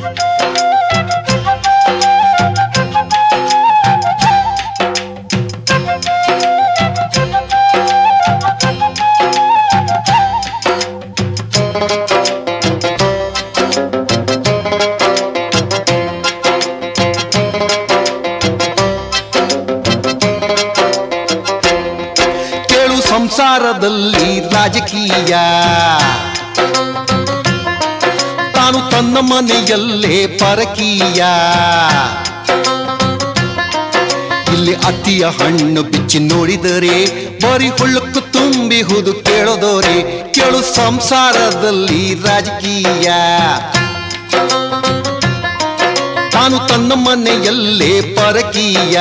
ಕೇಳು ಸಂಸಾರದಲ್ಲಿ ರಾಜಕೀಯ ತಾನು ತನ್ನ ಮನೆಯಲ್ಲೇ ಪರಕೀಯ ಇಲ್ಲಿ ಅತಿಯ ಹಣ್ಣು ಬಿಚ್ಚಿ ನೋಡಿದರೆ ಬರೀ ಹುಳುಕು ತುಂಬಿಹುದು ಕೇಳೋದೋರೆ ಕೇಳು ಸಂಸಾರದಲ್ಲಿ ರಾಜಕೀಯ ತಾನು ತನ್ನ ಮನೆಯಲ್ಲೇ ಪರಕೀಯ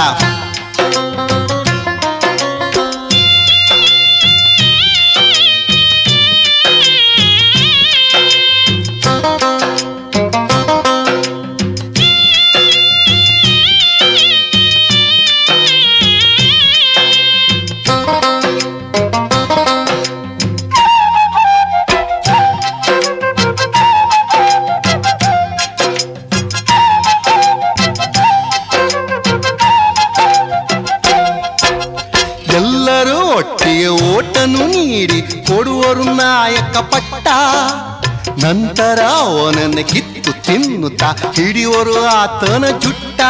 ಎಲ್ಲರೂ ಒಟ್ಟಿಗೆ ಓಟನು ನೀಡಿ ಕೊಡುವರು ನಾಯಕ ಪಟ್ಟ ನಂತರ ಅವನನ್ನು ಕಿತ್ತು ತಿನ್ನುತ್ತಾ ಹಿಡಿಯುವರು ಆತನ ಜುಟ್ಟ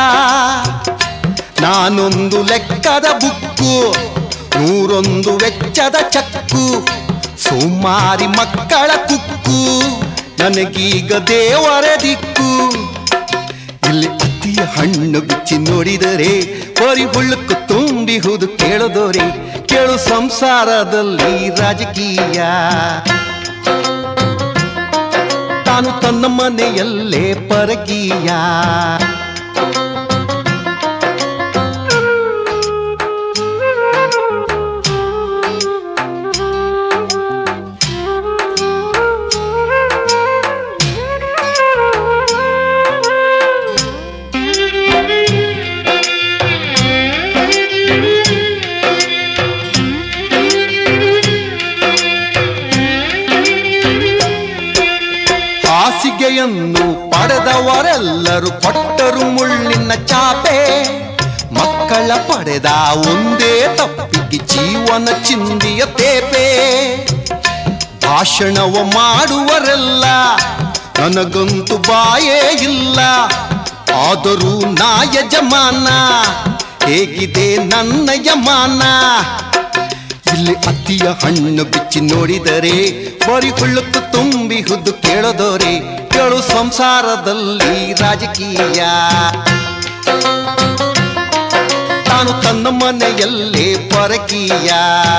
ನಾನೊಂದು ಲೆಕ್ಕದ ಬುಕ್ಕು ನೂರೊಂದು ವೆಚ್ಚದ ಚಕ್ಕು ಸುಮಾರಿ ಮಕ್ಕಳ ಕುಕ್ಕು ನನಗೀಗ ದೇವರ ದಿಕ್ಕು ಇಲ್ಲಿ ಅತಿಯ ಹಣ್ಣು ಬಿಚ್ಚಿ ನೋಡಿದರೆ ಬರಿ ಹುಳುಕು ತುಂಬಿಹುದು ಕೇಳದೋರೆ ಕೇಳು ಸಂಸಾರದಲ್ಲಿ ರಾಜಕೀಯ ತಾನು ತನ್ನ ಮನೆಯಲ್ಲೇ ಪರಕೀಯ ಹಾಸಿಗೆಯನ್ನು ಪಡೆದವರೆಲ್ಲರೂ ಕೊಟ್ಟರು ಮುಳ್ಳಿನ ಚಾಪೆ ಮಕ್ಕಳ ಪಡೆದ ಒಂದೇ ತಪ್ಪಿಗೆ ಜೀವನ ಚಿಂದಿಯ ತೇಪೆ ಭಾಷಣವ ಮಾಡುವರೆಲ್ಲ ನನಗಂತೂ ಬಾಯೇ ಇಲ್ಲ ಆದರೂ ನಾ ಯಜಮಾನ ಹೇಗಿದೆ ನನ್ನ ಯಮಾನ ಇಲ್ಲಿ ಅತಿಯ ಹಣ್ಣು ಬಿಚ್ಚಿ ನೋಡಿದರೆ ಬರಿ ಹುಳುಕು ತುಂಬಿಹುದು ಕೇಳದೋರೆ ಕೇಳು ಸಂಸಾರದಲ್ಲಿ ರಾಜಕೀಯ ತಾನು ತನ್ನ ಮನೆಯಲ್ಲೇ ಪರಕೀಯ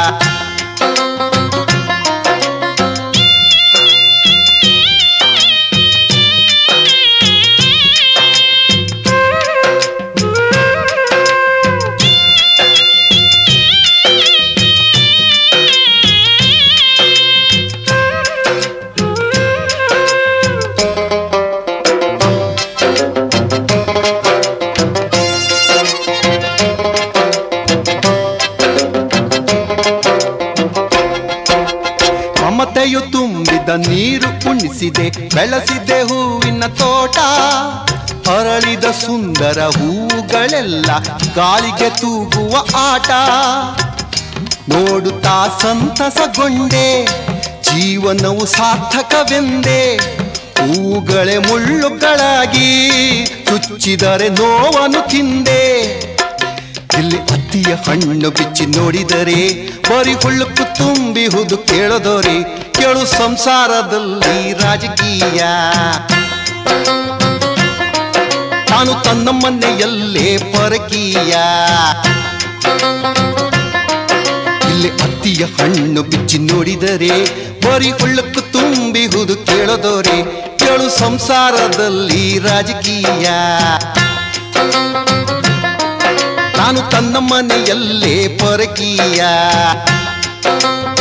ಮಮತೆಯು ತುಂಬಿದ ನೀರು ಉಣಿಸಿದೆ ಬೆಳೆಸಿದೆ ಹೂವಿನ ತೋಟ ಅರಳಿದ ಸುಂದರ ಹೂಗಳೆಲ್ಲ ಗಾಳಿಗೆ ತೂಗುವ ಆಟ ನೋಡುತ್ತಾ ಸಂತಸಗೊಂಡೆ ಜೀವನವು ಸಾರ್ಥಕವೆಂದೆ ಹೂಗಳೇ ಮುಳ್ಳುಗಳಾಗಿ ಚುಚ್ಚಿದರೆ ನೋವನ್ನು ತಿಂದೆ ಇಲ್ಲಿ ಅತ್ತಿಯ ಹಣ್ಣು ಬಿಚ್ಚಿ ನೋಡಿದರೆ ಬರಿ ಹುಳುಕು ತುಂಬಿಹುದು ಕೇಳದೋರೆ ಕೇಳು ಸಂಸಾರದಲ್ಲಿ ರಾಜಕೀಯ ತಾನು ತನ್ನ ಮನೆಯಲ್ಲೇ ಪರಕೀಯ ಇಲ್ಲಿ ಅತ್ತಿಯ ಹಣ್ಣು ಬಿಚ್ಚಿ ನೋಡಿದರೆ ಬರಿ ಹುಳುಕು ತುಂಬಿಹುದು ಕೇಳದೋರೆ ಕೇಳು ಸಂಸಾರದಲ್ಲಿ ರಾಜಕೀಯ ತಾನು ತನ್ನ ಮನೆಯಲ್ಲೇ ಪರಕೀಯ